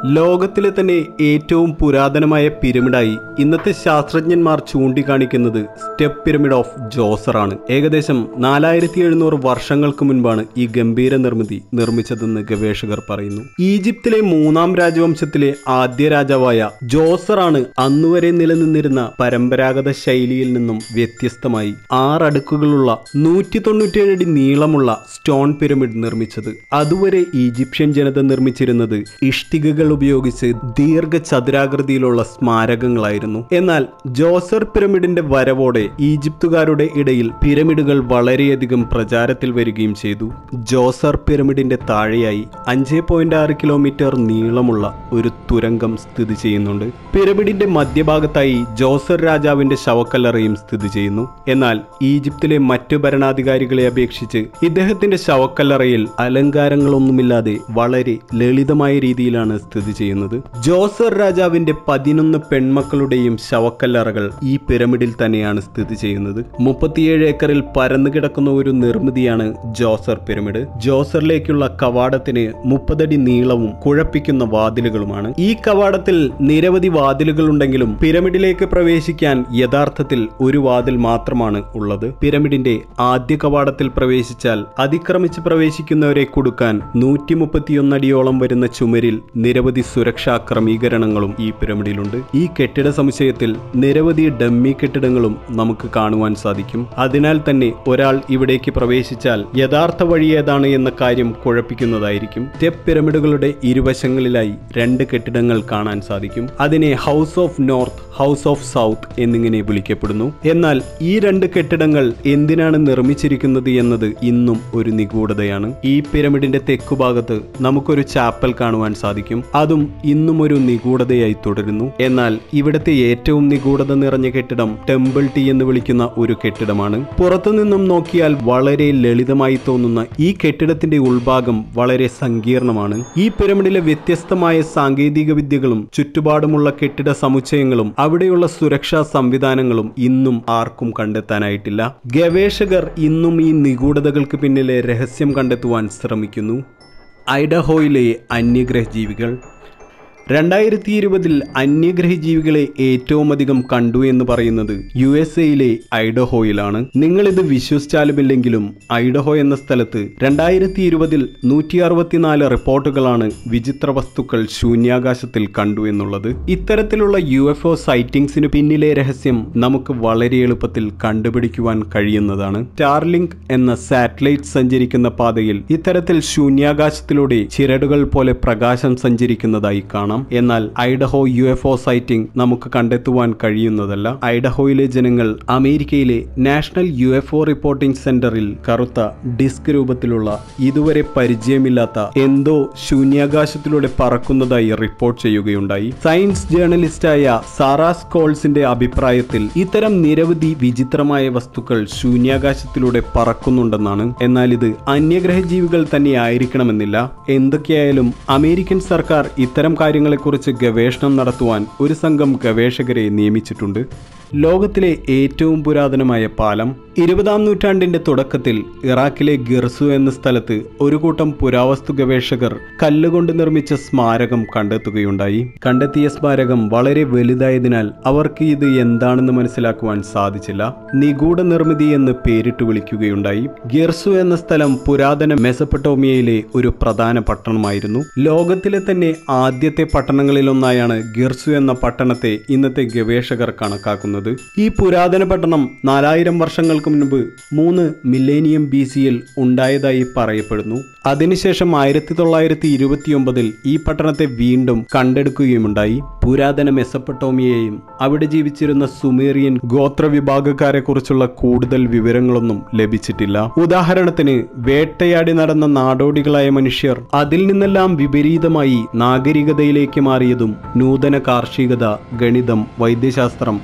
ലോകത്തിലെ തന്നെ ഏറ്റവും പുരാതനമായ പിരമിഡായി ഇന്നത്തെ ശാസ്ത്രജ്ഞന്മാർ ചൂണ്ടിക്കാണിക്കുന്നത് സ്റ്റെപ്പ് പിരമിഡ് ഓഫ് ജോസർ ആണ് ഏകദേശം നാലായിരത്തി എഴുന്നൂറ് വർഷങ്ങൾക്ക് മുൻപാണ് ഈ ഗംഭീര നിർമ്മിതി നിർമ്മിച്ചതെന്ന് ഗവേഷകർ പറയുന്നു ഈജിപ്തിലെ മൂന്നാം രാജവംശത്തിലെ ആദ്യ രാജാവായ ജോസർ ആണ് അന്നുവരെ നിലനിന്നിരുന്ന പരമ്പരാഗത ശൈലിയിൽ നിന്നും വ്യത്യസ്തമായി ആറടുക്കുകളുള്ള നൂറ്റി തൊണ്ണൂറ്റിയേഴ് അടി നീളമുള്ള സ്റ്റോൺ പിരമിഡ് നിർമ്മിച്ചത് അതുവരെ ഈജിപ്ഷ്യൻ ജനത നിർമ്മിച്ചിരുന്നത് ഇഷ്ടികകൾ ഉപയോഗിച്ച് ദീർഘചതുരാകൃതിയിലുള്ള സ്മാരകങ്ങളായിരുന്നു എന്നാൽ ജോസർ പിരമിഡിന്റെ വരവോടെ ഈജിപ്തുകാരുടെ ഇടയിൽ പിരമിഡുകൾ വളരെയധികം പ്രചാരത്തിൽ വരികയും ചെയ്തു ജോസർ പിരമിഡിന്റെ താഴെയായി അഞ്ച് പോയിന്റ് ആറ് കിലോമീറ്റർ നീളമുള്ള ഒരു തുരങ്കം സ്ഥിതി ചെയ്യുന്നുണ്ട് പിരമിഡിന്റെ മധ്യഭാഗത്തായി ജോസർ രാജാവിന്റെ ശവക്കല്ലറയും സ്ഥിതി ചെയ്യുന്നു എന്നാൽ ഈജിപ്തിലെ മറ്റു ഭരണാധികാരികളെ അപേക്ഷിച്ച് ഇദ്ദേഹത്തിന്റെ ശവക്കല്ലറയിൽ അലങ്കാരങ്ങളൊന്നുമില്ലാതെ വളരെ ലളിതമായ രീതിയിലാണ് സ്ഥിതി ചെയ്യുന്നത് ജോസർ രാജാവിന്റെ പതിനൊന്ന് പെൺമക്കളുടെയും ശവക്കല്ലറകൾ ഈ പിരമിഡിൽ തന്നെയാണ് സ്ഥിതി ചെയ്യുന്നത് മുപ്പത്തിയേഴ് ഏക്കറിൽ പരന്നു കിടക്കുന്ന ഒരു നിർമ്മിതിയാണ് ജോസർ പിരമിഡ് ജോസറിലേക്കുള്ള കവാടത്തിന് മുപ്പതടി നീളവും കുഴപ്പിക്കുന്ന വാതിലുകളുമാണ് ഈ കവാടത്തിൽ നിരവധി വാതിലുകൾ ഉണ്ടെങ്കിലും പിരമിഡിലേക്ക് പ്രവേശിക്കാൻ യഥാർത്ഥത്തിൽ ഒരു വാതിൽ മാത്രമാണ് ഉള്ളത് പിരമിഡിന്റെ ആദ്യ കവാടത്തിൽ പ്രവേശിച്ചാൽ അതിക്രമിച്ച് പ്രവേശിക്കുന്നവരെ കൊടുക്കാൻ നൂറ്റി മുപ്പത്തിയൊന്നടിയോളം വരുന്ന ചുമരിൽ നിരവധി സുരക്ഷാ ക്രമീകരണങ്ങളും ഈ പിരമിഡിലുണ്ട് ഈ കെട്ടിട സമുച്ചയത്തിൽ നിരവധി ഡമ്മി കെട്ടിടങ്ങളും നമുക്ക് കാണുവാൻ സാധിക്കും അതിനാൽ തന്നെ ഒരാൾ ഇവിടേക്ക് പ്രവേശിച്ചാൽ യഥാർത്ഥ വഴി ഏതാണ് എന്ന കാര്യം കുഴപ്പിക്കുന്നതായിരിക്കും സ്റ്റെപ്പ് പിരമിഡുകളുടെ ഇരുവശങ്ങളിലായി രണ്ട് കെട്ടിടങ്ങൾ കാണാൻ സാധിക്കും അതിനെ house of north house of south എന്നിങ്ങനെ വിളിക്കപ്പെടുന്നു എന്നാൽ ഈ രണ്ട് കെട്ടിടങ്ങൾ എന്തിനാണ് നിർമ്മിച്ചിരിക്കുന്നത് എന്നത് ഇന്നും ഒരു നിഗൂഢതയാണ് ഈ പിരമിഡിന്റെ തെക്കുഭാഗത്ത് നമുക്കൊരു ചാപ്പൽ കാണുവാൻ സാധിക്കും അതും ഇന്നും ഒരു നിഗൂഢതയായി തുടരുന്നു എന്നാൽ ഇവിടുത്തെ ഏറ്റവും നിഗൂഢത നിറഞ്ഞ കെട്ടിടം ടെമ്പിൾ ടി എന്ന് വിളിക്കുന്ന ഒരു കെട്ടിടമാണ് പുറത്തു നിന്നും നോക്കിയാൽ വളരെ ലളിതമായി തോന്നുന്ന ഈ കെട്ടിടത്തിന്റെ ഉൾഭാഗം വളരെ സങ്കീർണമാണ് ഈ പിരമിഡിലെ വ്യത്യസ്തമായ സാങ്കേതിക വിദ്യകളും ചുറ്റുപാടുമുള്ള കെട്ടിട സമുച്ചയങ്ങളും അവിടെയുള്ള സുരക്ഷാ സംവിധാനങ്ങളും ഇന്നും ആർക്കും കണ്ടെത്താനായിട്ടില്ല ഗവേഷകർ ഇന്നും ഈ നിഗൂഢതകൾക്ക് പിന്നിലെ രഹസ്യം കണ്ടെത്തുവാൻ ശ്രമിക്കുന്നു ഐഡഹോയിലെ അന്യഗ്രഹ ജീവികൾ രണ്ടായിരത്തി ഇരുപതിൽ അന്യഗ്രഹ ജീവികളെ ഏറ്റവും അധികം കണ്ടു എന്ന് പറയുന്നത് യു എസ് എയിലെ ഐഡഹോയിലാണ് നിങ്ങൾ ഇത് വിശ്വസിച്ചാലുമില്ലെങ്കിലും ഐഡഹോ എന്ന സ്ഥലത്ത് രണ്ടായിരത്തി ഇരുപതിൽ നൂറ്റി അറുപത്തിനാല് റിപ്പോർട്ടുകളാണ് വിചിത്ര വസ്തുക്കൾ ശൂന്യാകാശത്തിൽ കണ്ടു എന്നുള്ളത് ഇത്തരത്തിലുള്ള യു എഫ് ഒ സൈറ്റിംഗ്സിന് പിന്നിലെ രഹസ്യം നമുക്ക് വളരെ എളുപ്പത്തിൽ കണ്ടുപിടിക്കുവാൻ കഴിയുന്നതാണ് സ്റ്റാർലിങ്ക് എന്ന സാറ്റലൈറ്റ് സഞ്ചരിക്കുന്ന പാതയിൽ ഇത്തരത്തിൽ ശൂന്യാകാശത്തിലൂടെ ചിരടുകൾ പോലെ പ്രകാശം സഞ്ചരിക്കുന്നതായി കാണാം എന്നാൽ Idaho U F O sighting നമുക്ക് കണ്ടെത്തുവാൻ കഴിയുന്നതല്ല ഐഡഹോയിലെ ജനങ്ങൾ അമേരിക്കയിലെ national U F O reporting സെന്ററിൽ കറുത്ത ഡിസ്ക് രൂപത്തിലുള്ള ഇതുവരെ പരിചയമില്ലാത്ത എന്തോ ശൂന്യാകാശത്തിലൂടെ പറക്കുന്നതായി റിപ്പോർട്ട് ചെയ്യുകയുണ്ടായി സയൻസ് ജേർണലിസ്റ്റായ സാറാസ് കോൾസിന്റെ അഭിപ്രായത്തിൽ ഇത്തരം നിരവധി വിചിത്രമായ വസ്തുക്കൾ ശൂന്യാകാശത്തിലൂടെ പറക്കുന്നുണ്ടെന്നാണ് എന്നാൽ ഇത് അന്യഗ്രഹ ജീവികൾ തന്നെ ആയിരിക്കണമെന്നില്ല എന്തൊക്കെയായാലും അമേരിക്കൻ സർക്കാർ ഇത്തരം കാര്യങ്ങളെക്കുറിച്ച് ഗവേഷണം നടത്തുവാൻ ഒരു സംഘം ഗവേഷകരെ നിയമിച്ചിട്ടുണ്ട് ലോകത്തിലെ ഏറ്റവും പുരാതനമായ പാലം ഇരുപതാം നൂറ്റാണ്ടിന്റെ തുടക്കത്തിൽ ഇറാഖിലെ ഗിർസു എന്ന സ്ഥലത്ത് ഒരു കൂട്ടം പുരാവസ്തു ഗവേഷകർ കല്ലുകൊണ്ട് നിർമ്മിച്ച സ്മാരകം കണ്ടെത്തുകയുണ്ടായി കണ്ടെത്തിയ സ്മാരകം വളരെ വലുതായതിനാൽ അവർക്ക് ഇത് എന്താണെന്ന് മനസ്സിലാക്കുവാൻ സാധിച്ചില്ല നിഗൂഢ നിർമ്മിതി എന്ന് പേരിട്ട് വിളിക്കുകയുണ്ടായി ഗിർസു എന്ന സ്ഥലം പുരാതന മെസപ്പട്ടോമിയയിലെ ഒരു പ്രധാന പട്ടണമായിരുന്നു ലോകത്തിലെ തന്നെ ആദ്യത്തെ പട്ടണങ്ങളിലൊന്നായാണ് ഗിർസു എന്ന പട്ടണത്തെ ഇന്നത്തെ ഗവേഷകർ കണക്കാക്കുന്നത് ഈ പുരാതന പട്ടണം നാലായിരം വർഷങ്ങൾക്ക് മുൻപ് മൂന്ന് മില്ലേനിയം ബി സിയിൽ ഉണ്ടായതായി പറയപ്പെടുന്നു അതിനുശേഷം ആയിരത്തി തൊള്ളായിരത്തി ഇരുപത്തിയൊമ്പതിൽ ഈ പട്ടണത്തെ വീണ്ടും കണ്ടെടുക്കുകയുമുണ്ടായി പുരാതന മെസപ്പട്ടോമിയയെയും അവിടെ ജീവിച്ചിരുന്ന സുമേറിയൻ ഗോത്ര വിഭാഗക്കാരെ കുറിച്ചുള്ള കൂടുതൽ വിവരങ്ങളൊന്നും ലഭിച്ചിട്ടില്ല ഉദാഹരണത്തിന് വേട്ടയാടി നടന്ന നാടോടികളായ മനുഷ്യർ അതിൽ നിന്നെല്ലാം വിപരീതമായി നാഗരികതയിലേക്ക് മാറിയതും നൂതന കാർഷികത ഗണിതം വൈദ്യശാസ്ത്രം എന്നിവ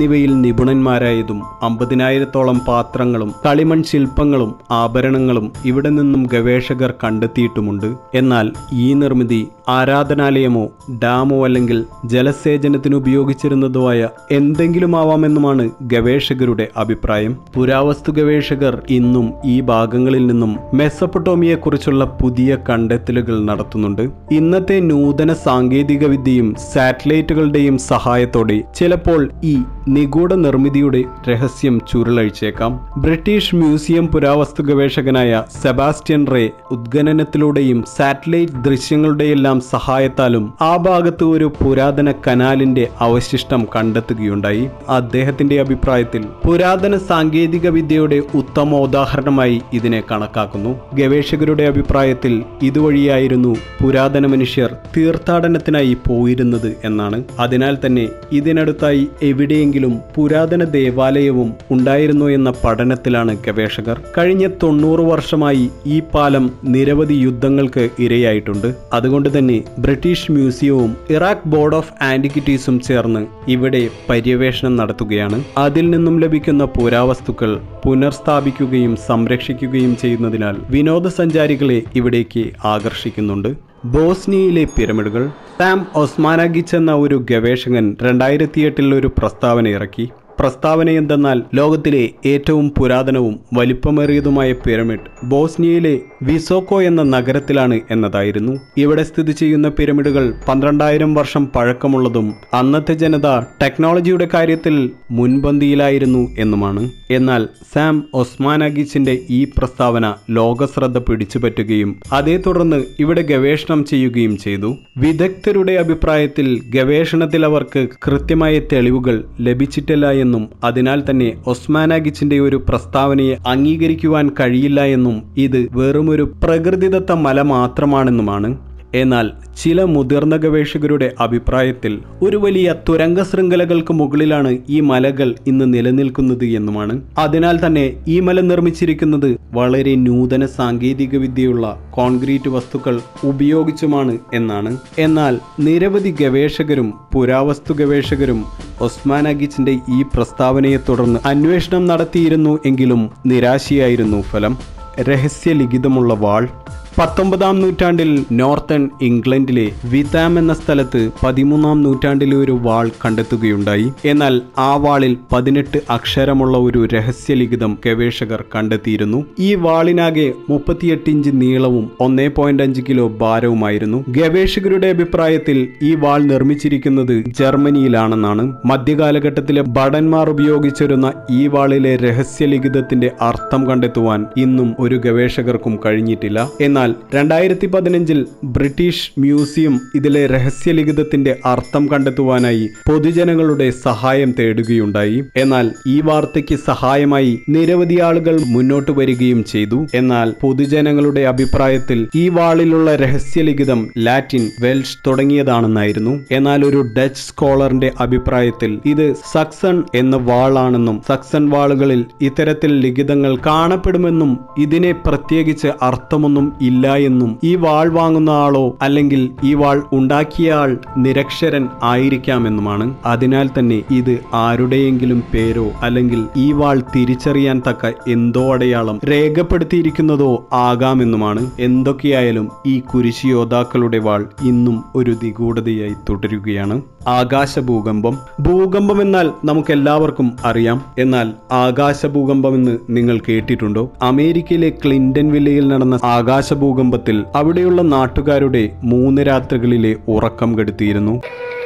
എന്നിവയിൽ നിപുണന്മാരായതും അമ്പതിനായിരത്തോളം പാത്രങ്ങളും കളിമൺ ശില്പങ്ങളും ആഭരണങ്ങളും ഇവിടെ നിന്നും ഗവേഷകർ കണ്ടെത്തിയിട്ടുമുണ്ട് എന്നാൽ ഈ നിർമ്മിതി ആരാധനാലയമോ ഡാമോ അല്ലെങ്കിൽ ജലസേചനത്തിന് ഉപയോഗിച്ചിരുന്നതോ ആയ എന്തെങ്കിലും ആവാമെന്നുമാണ് ഗവേഷകരുടെ അഭിപ്രായം പുരാവസ്തു ഗവേഷകർ ഇന്നും ഈ ഭാഗങ്ങളിൽ നിന്നും മെസ്സപ്പൊട്ടോമിയെക്കുറിച്ചുള്ള പുതിയ കണ്ടെത്തലുകൾ നടത്തുന്നുണ്ട് ഇന്നത്തെ നൂതന സാങ്കേതിക വിദ്യയും സാറ്റലൈറ്റുകളുടെയും സഹായത്തോടെ ചിലപ്പോൾ ഈ നിഗൂഢ നിർമ്മിതിയുടെ രഹസ്യം ചുരുളഴിച്ചേക്കാം ബ്രിട്ടീഷ് മ്യൂസിയം പുരാവസ്തു ഗവേഷകനായ സെബാസ്റ്റ്യൻ റേ ഉദ്ഖനനത്തിലൂടെയും സാറ്റലൈറ്റ് ദൃശ്യങ്ങളുടെയെല്ലാം സഹായത്താലും ആ ഭാഗത്ത് ഒരു പുരാതന കനാലിന്റെ അവശിഷ്ടം കണ്ടെത്തുകയുണ്ടായി അദ്ദേഹത്തിന്റെ അഭിപ്രായത്തിൽ പുരാതന സാങ്കേതിക വിദ്യയുടെ ഉത്തമ ഉദാഹരണമായി ഇതിനെ കണക്കാക്കുന്നു ഗവേഷകരുടെ അഭിപ്രായത്തിൽ ഇതുവഴിയായിരുന്നു പുരാതന മനുഷ്യർ തീർത്ഥാടനത്തിനായി പോയിരുന്നത് എന്നാണ് അതിനാൽ തന്നെ ഇതിനടുത്തായി എവിടെയെങ്കിലും പുരാതന ദേവാലയവും ഉണ്ടായിരുന്നോ എന്ന പഠനത്തിലാണ് ഗവേഷകർ കഴിഞ്ഞ തൊണ്ണൂറ് വർഷമായി ഈ പാലം നിരവധി യുദ്ധങ്ങൾക്ക് ഇരയായിട്ടുണ്ട് അതുകൊണ്ട് തന്നെ ബ്രിട്ടീഷ് മ്യൂസിയവും ഇറാഖ് ബോർഡ് ഓഫ് ആന്റിക്വിറ്റീസും ചേർന്ന് ഇവിടെ പര്യവേഷണം നടത്തുകയാണ് അതിൽ നിന്നും ലഭിക്കുന്ന പുരാവസ്തുക്കൾ പുനർസ്ഥാപിക്കുകയും സംരക്ഷിക്കുകയും ചെയ്യുന്നതിനാൽ വിനോദസഞ്ചാരികളെ ഇവിടേക്ക് ആകർഷിക്കുന്നുണ്ട് ബോസ്നിയയിലെ പിരമിഡുകൾ സാം ഒസ്മാനാഗിച്ച് എന്ന ഒരു ഗവേഷകൻ രണ്ടായിരത്തി എട്ടിൽ ഒരു പ്രസ്താവന ഇറക്കി പ്രസ്താവന എന്തെന്നാൽ ലോകത്തിലെ ഏറ്റവും പുരാതനവും വലിപ്പമേറിയതുമായ പിരമിഡ് ബോസ്നിയയിലെ വിസോക്കോ എന്ന നഗരത്തിലാണ് എന്നതായിരുന്നു ഇവിടെ സ്ഥിതി ചെയ്യുന്ന പിരമിഡുകൾ പന്ത്രണ്ടായിരം വർഷം പഴക്കമുള്ളതും അന്നത്തെ ജനത ടെക്നോളജിയുടെ കാര്യത്തിൽ മുൻപന്തിയിലായിരുന്നു എന്നുമാണ് എന്നാൽ സാം ഒസ്മാനാഗിച്ചിന്റെ ഈ പ്രസ്താവന ലോകശ്രദ്ധ പിടിച്ചുപറ്റുകയും അതേ തുടർന്ന് ഇവിടെ ഗവേഷണം ചെയ്യുകയും ചെയ്തു വിദഗ്ധരുടെ അഭിപ്രായത്തിൽ ഗവേഷണത്തിൽ അവർക്ക് കൃത്യമായ തെളിവുകൾ ലഭിച്ചിട്ടില്ല എന്നും അതിനാൽ തന്നെ ഒസ്മാനാഗിച്ചിന്റെ ഒരു പ്രസ്താവനയെ അംഗീകരിക്കുവാൻ കഴിയില്ല എന്നും ഇത് വെറുമൊരു പ്രകൃതിദത്ത മല മാത്രമാണെന്നുമാണ് എന്നാൽ ചില മുതിർന്ന ഗവേഷകരുടെ അഭിപ്രായത്തിൽ ഒരു വലിയ തുരങ്ക ശൃംഖലകൾക്ക് മുകളിലാണ് ഈ മലകൾ ഇന്ന് നിലനിൽക്കുന്നത് എന്നുമാണ് അതിനാൽ തന്നെ ഈ മല നിർമ്മിച്ചിരിക്കുന്നത് വളരെ നൂതന സാങ്കേതിക വിദ്യയുള്ള കോൺക്രീറ്റ് വസ്തുക്കൾ ഉപയോഗിച്ചുമാണ് എന്നാണ് എന്നാൽ നിരവധി ഗവേഷകരും പുരാവസ്തു ഗവേഷകരും ഒസ്മാൻ അഗിച്ചിന്റെ ഈ പ്രസ്താവനയെ തുടർന്ന് അന്വേഷണം നടത്തിയിരുന്നു എങ്കിലും നിരാശയായിരുന്നു ഫലം രഹസ്യലിഖിതമുള്ള വാൾ പത്തൊമ്പതാം നൂറ്റാണ്ടിൽ നോർത്തേൺ ഇംഗ്ലണ്ടിലെ വിതാം എന്ന സ്ഥലത്ത് പതിമൂന്നാം നൂറ്റാണ്ടിലെ ഒരു വാൾ കണ്ടെത്തുകയുണ്ടായി എന്നാൽ ആ വാളിൽ പതിനെട്ട് അക്ഷരമുള്ള ഒരു രഹസ്യലിഖിതം ഗവേഷകർ കണ്ടെത്തിയിരുന്നു ഈ വാളിനാകെ മുപ്പത്തിയെട്ട് ഇഞ്ച് നീളവും ഒന്നേ പോയിന്റ് അഞ്ച് കിലോ ഭാരവുമായിരുന്നു ഗവേഷകരുടെ അഭിപ്രായത്തിൽ ഈ വാൾ നിർമ്മിച്ചിരിക്കുന്നത് ജർമ്മനിയിലാണെന്നാണ് മധ്യകാലഘട്ടത്തിലെ ഭടന്മാർ ഉപയോഗിച്ചിരുന്ന ഈ വാളിലെ രഹസ്യലിഖിതത്തിന്റെ അർത്ഥം കണ്ടെത്തുവാൻ ഇന്നും ഒരു ഗവേഷകർക്കും കഴിഞ്ഞിട്ടില്ല എന്നാൽ രണ്ടായിരത്തി പതിനഞ്ചിൽ ബ്രിട്ടീഷ് മ്യൂസിയം ഇതിലെ രഹസ്യലിഖിതത്തിന്റെ അർത്ഥം കണ്ടെത്തുവാനായി പൊതുജനങ്ങളുടെ സഹായം തേടുകയുണ്ടായി എന്നാൽ ഈ വാർത്തയ്ക്ക് സഹായമായി നിരവധി ആളുകൾ മുന്നോട്ട് വരികയും ചെയ്തു എന്നാൽ പൊതുജനങ്ങളുടെ അഭിപ്രായത്തിൽ ഈ വാളിലുള്ള രഹസ്യലിഖിതം ലാറ്റിൻ വെൽഷ് തുടങ്ങിയതാണെന്നായിരുന്നു എന്നാൽ ഒരു ഡച്ച് സ്കോളറിന്റെ അഭിപ്രായത്തിൽ ഇത് സക്സൺ എന്ന വാളാണെന്നും സക്സൺ വാളുകളിൽ ഇത്തരത്തിൽ ലിഖിതങ്ങൾ കാണപ്പെടുമെന്നും ഇതിനെ പ്രത്യേകിച്ച് അർത്ഥമൊന്നും ഇല്ല എന്നും ഈ വാൾ വാങ്ങുന്ന ആളോ അല്ലെങ്കിൽ ഈ വാൾ ഉണ്ടാക്കിയ ആൾ നിരക്ഷരൻ ആയിരിക്കാമെന്നുമാണ് അതിനാൽ തന്നെ ഇത് ആരുടെയെങ്കിലും പേരോ അല്ലെങ്കിൽ ഈ വാൾ തിരിച്ചറിയാൻ തക്ക എന്തോ അടയാളം രേഖപ്പെടുത്തിയിരിക്കുന്നതോ ആകാമെന്നുമാണ് എന്തൊക്കെയായാലും ഈ കുരിശി യോദ്ധാക്കളുടെ വാൾ ഇന്നും ഒരു നിഗൂഢതയായി തുടരുകയാണ് ആകാശ ഭൂകമ്പം ഭൂകമ്പം എന്നാൽ നമുക്ക് എല്ലാവർക്കും അറിയാം എന്നാൽ ആകാശ ഭൂകമ്പം എന്ന് നിങ്ങൾ കേട്ടിട്ടുണ്ടോ അമേരിക്കയിലെ ക്ലിന്റൺ വില്ലയിൽ നടന്ന ആകാശ ഭൂകമ്പത്തിൽ അവിടെയുള്ള നാട്ടുകാരുടെ മൂന്ന് രാത്രികളിലെ ഉറക്കം കെടുത്തിയിരുന്നു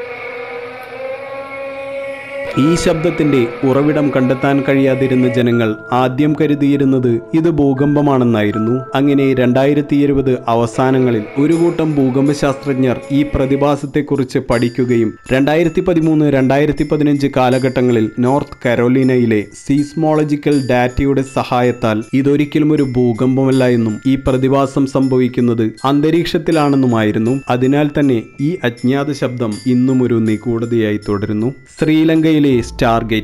ഈ ശബ്ദത്തിന്റെ ഉറവിടം കണ്ടെത്താൻ കഴിയാതിരുന്ന ജനങ്ങൾ ആദ്യം കരുതിയിരുന്നത് ഇത് ഭൂകമ്പമാണെന്നായിരുന്നു അങ്ങനെ രണ്ടായിരത്തി ഇരുപത് അവസാനങ്ങളിൽ ഒരു കൂട്ടം ഭൂകമ്പ ശാസ്ത്രജ്ഞർ ഈ പ്രതിഭാസത്തെക്കുറിച്ച് പഠിക്കുകയും രണ്ടായിരത്തി പതിമൂന്ന് രണ്ടായിരത്തി പതിനഞ്ച് കാലഘട്ടങ്ങളിൽ നോർത്ത് കരോലിനയിലെ സീസ്മോളജിക്കൽ ഡാറ്റയുടെ സഹായത്താൽ ഇതൊരിക്കലും ഒരു ഭൂകമ്പമല്ല എന്നും ഈ പ്രതിഭാസം സംഭവിക്കുന്നത് അന്തരീക്ഷത്തിലാണെന്നുമായിരുന്നു അതിനാൽ തന്നെ ഈ അജ്ഞാത ശബ്ദം ഇന്നും ഒരു നിഗൂഢതയായി തുടരുന്നു ശ്രീലങ്കയിലെ സ്റ്റാർ ഗേറ്റുകൾ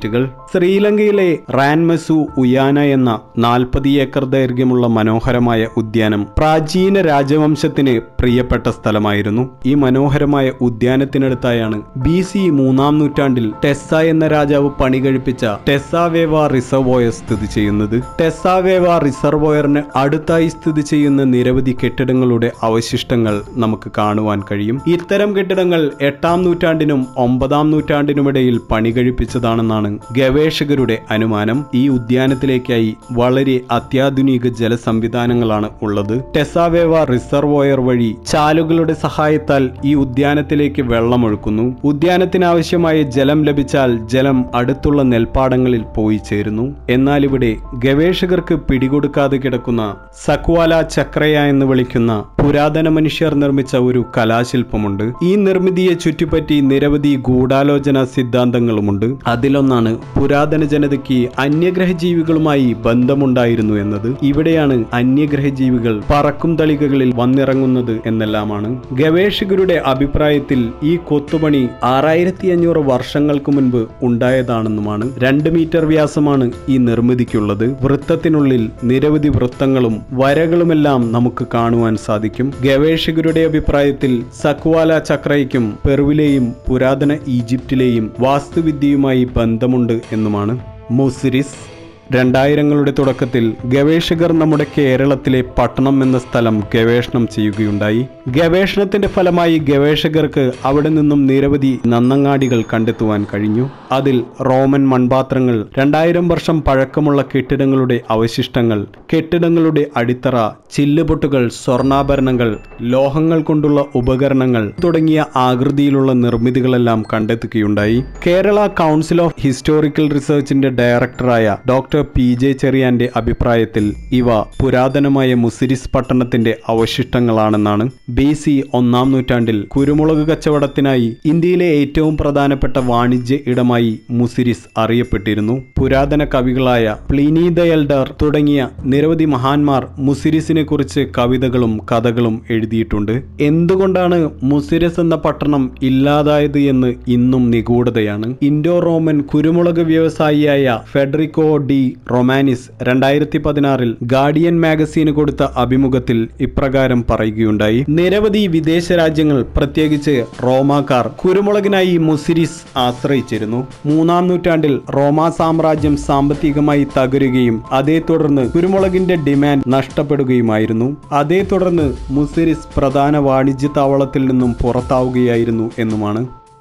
ശ്രീലങ്കയിലെ റാൻമസു ഉയാന എന്ന നാൽപ്പത് ഏക്കർ ദൈർഘ്യമുള്ള മനോഹരമായ ഉദ്യാനം പ്രാചീന രാജവംശത്തിന് പ്രിയപ്പെട്ട സ്ഥലമായിരുന്നു ഈ മനോഹരമായ ഉദ്യാനത്തിനടുത്തായാണ് ബി സി മൂന്നാം നൂറ്റാണ്ടിൽ ടെസ്സ എന്ന രാജാവ് പണി കഴിപ്പിച്ച ടെസ്സാവേവ റിസർവോയർ സ്ഥിതി ചെയ്യുന്നത് ടെസ്സാവേവ റിസർവോയറിന് അടുത്തായി സ്ഥിതി ചെയ്യുന്ന നിരവധി കെട്ടിടങ്ങളുടെ അവശിഷ്ടങ്ങൾ നമുക്ക് കാണുവാൻ കഴിയും ഇത്തരം കെട്ടിടങ്ങൾ എട്ടാം നൂറ്റാണ്ടിനും ഒമ്പതാം നൂറ്റാണ്ടിനുമിടയിൽ പണി കഴിപ്പിച്ചതാണെന്നാണ് ഗവേഷകരുടെ അനുമാനം ഈ ഉദ്യാനത്തിലേക്കായി വളരെ അത്യാധുനിക ജലസംവിധാനങ്ങളാണ് ഉള്ളത് ടെസാവേവ റിസർവോയർ വഴി ചാലുകളുടെ സഹായത്താൽ ഈ ഉദ്യാനത്തിലേക്ക് വെള്ളമൊഴുക്കുന്നു ഉദ്യാനത്തിന് ആവശ്യമായ ജലം ലഭിച്ചാൽ ജലം അടുത്തുള്ള നെൽപ്പാടങ്ങളിൽ പോയി ചേരുന്നു എന്നാൽ ഇവിടെ ഗവേഷകർക്ക് പിടികൊടുക്കാതെ കിടക്കുന്ന സക്വാല ചക്രയ എന്ന് വിളിക്കുന്ന പുരാതന മനുഷ്യർ നിർമ്മിച്ച ഒരു കലാശില്പമുണ്ട് ഈ നിർമ്മിതിയെ ചുറ്റിപ്പറ്റി നിരവധി ഗൂഢാലോചന സിദ്ധാന്തങ്ങളുമുണ്ട് അതിലൊന്നാണ് പുരാതന ജനതയ്ക്ക് അന്യഗ്രഹ ജീവികളുമായി ബന്ധമുണ്ടായിരുന്നു എന്നത് ഇവിടെയാണ് അന്യഗ്രഹ ജീവികൾ പറക്കും തളികകളിൽ വന്നിറങ്ങുന്നത് എന്നെല്ലാമാണ് ഗവേഷകരുടെ അഭിപ്രായത്തിൽ ഈ കൊത്തുപണി ആറായിരത്തി അഞ്ഞൂറ് വർഷങ്ങൾക്ക് മുൻപ് ഉണ്ടായതാണെന്നുമാണ് രണ്ട് മീറ്റർ വ്യാസമാണ് ഈ നിർമ്മിതിക്കുള്ളത് വൃത്തത്തിനുള്ളിൽ നിരവധി വൃത്തങ്ങളും വരകളുമെല്ലാം നമുക്ക് കാണുവാൻ സാധിക്കും ഗവേഷകരുടെ അഭിപ്രായത്തിൽ സക്വാല ചക്രയ്ക്കും പെറുവിലെയും പുരാതന ഈജിപ്തിലെയും വാസ്തുവിദ്യയുമായി ബന്ധമുണ്ട് എന്നുമാണ് മുസിരിസ് രണ്ടായിരങ്ങളുടെ തുടക്കത്തിൽ ഗവേഷകർ നമ്മുടെ കേരളത്തിലെ പട്ടണം എന്ന സ്ഥലം ഗവേഷണം ചെയ്യുകയുണ്ടായി ഗവേഷണത്തിന്റെ ഫലമായി ഗവേഷകർക്ക് അവിടെ നിന്നും നിരവധി നന്നങ്ങാടികൾ കണ്ടെത്തുവാൻ കഴിഞ്ഞു അതിൽ റോമൻ മൺപാത്രങ്ങൾ രണ്ടായിരം വർഷം പഴക്കമുള്ള കെട്ടിടങ്ങളുടെ അവശിഷ്ടങ്ങൾ കെട്ടിടങ്ങളുടെ അടിത്തറ ചില്ലുപൊട്ടുകൾ സ്വർണ്ണാഭരണങ്ങൾ ലോഹങ്ങൾ കൊണ്ടുള്ള ഉപകരണങ്ങൾ തുടങ്ങിയ ആകൃതിയിലുള്ള നിർമ്മിതികളെല്ലാം കണ്ടെത്തുകയുണ്ടായി കേരള കൗൺസിൽ ഓഫ് ഹിസ്റ്റോറിക്കൽ റിസർച്ചിന്റെ ഡയറക്ടറായ ഡോക്ടർ പി ജെ ചെറിയാന്റെ അഭിപ്രായത്തിൽ ഇവ പുരാതനമായ മുസിരിസ് പട്ടണത്തിന്റെ അവശിഷ്ടങ്ങളാണെന്നാണ് ബി സി ഒന്നാം നൂറ്റാണ്ടിൽ കുരുമുളക് കച്ചവടത്തിനായി ഇന്ത്യയിലെ ഏറ്റവും പ്രധാനപ്പെട്ട വാണിജ്യ ഇടമായി മുസിരിസ് അറിയപ്പെട്ടിരുന്നു പുരാതന കവികളായ പ്ലീനി ദ എൽഡർ തുടങ്ങിയ നിരവധി മഹാന്മാർ മുസിരിസിനെ കുറിച്ച് കവിതകളും കഥകളും എഴുതിയിട്ടുണ്ട് എന്തുകൊണ്ടാണ് മുസിരിസ് എന്ന പട്ടണം ഇല്ലാതായത് എന്ന് ഇന്നും നിഗൂഢതയാണ് ഇൻഡോ റോമൻ കുരുമുളക് വ്യവസായിയായ ഫെഡറിക്കോ ഡി റൊമാനിസ് രണ്ടായിരത്തി പതിനാറിൽ ഗാർഡിയൻ മാഗസീന് കൊടുത്ത അഭിമുഖത്തിൽ ഇപ്രകാരം പറയുകയുണ്ടായി നിരവധി വിദേശ രാജ്യങ്ങൾ പ്രത്യേകിച്ച് റോമാക്കാർ കുരുമുളകിനായി മുസിരിസ് ആശ്രയിച്ചിരുന്നു മൂന്നാം നൂറ്റാണ്ടിൽ റോമാ സാമ്രാജ്യം സാമ്പത്തികമായി തകരുകയും അതേ തുടർന്ന് കുരുമുളകിന്റെ ഡിമാൻഡ് നഷ്ടപ്പെടുകയുമായിരുന്നു അതേ തുടർന്ന് മുസിരിസ് പ്രധാന വാണിജ്യ താവളത്തിൽ നിന്നും പുറത്താവുകയായിരുന്നു എന്നുമാണ്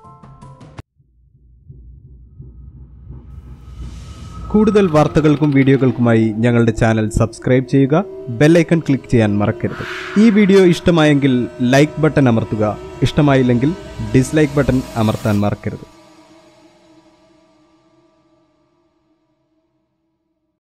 കൂടുതൽ വാർത്തകൾക്കും വീഡിയോകൾക്കുമായി ഞങ്ങളുടെ ചാനൽ സബ്സ്ക്രൈബ് ചെയ്യുക ബെല്ലൈക്കൺ ക്ലിക്ക് ചെയ്യാൻ മറക്കരുത് ഈ വീഡിയോ ഇഷ്ടമായെങ്കിൽ ലൈക്ക് ബട്ടൺ അമർത്തുക ഇഷ്ടമായില്ലെങ്കിൽ ഡിസ്ലൈക്ക് ബട്ടൺ അമർത്താൻ മറക്കരുത്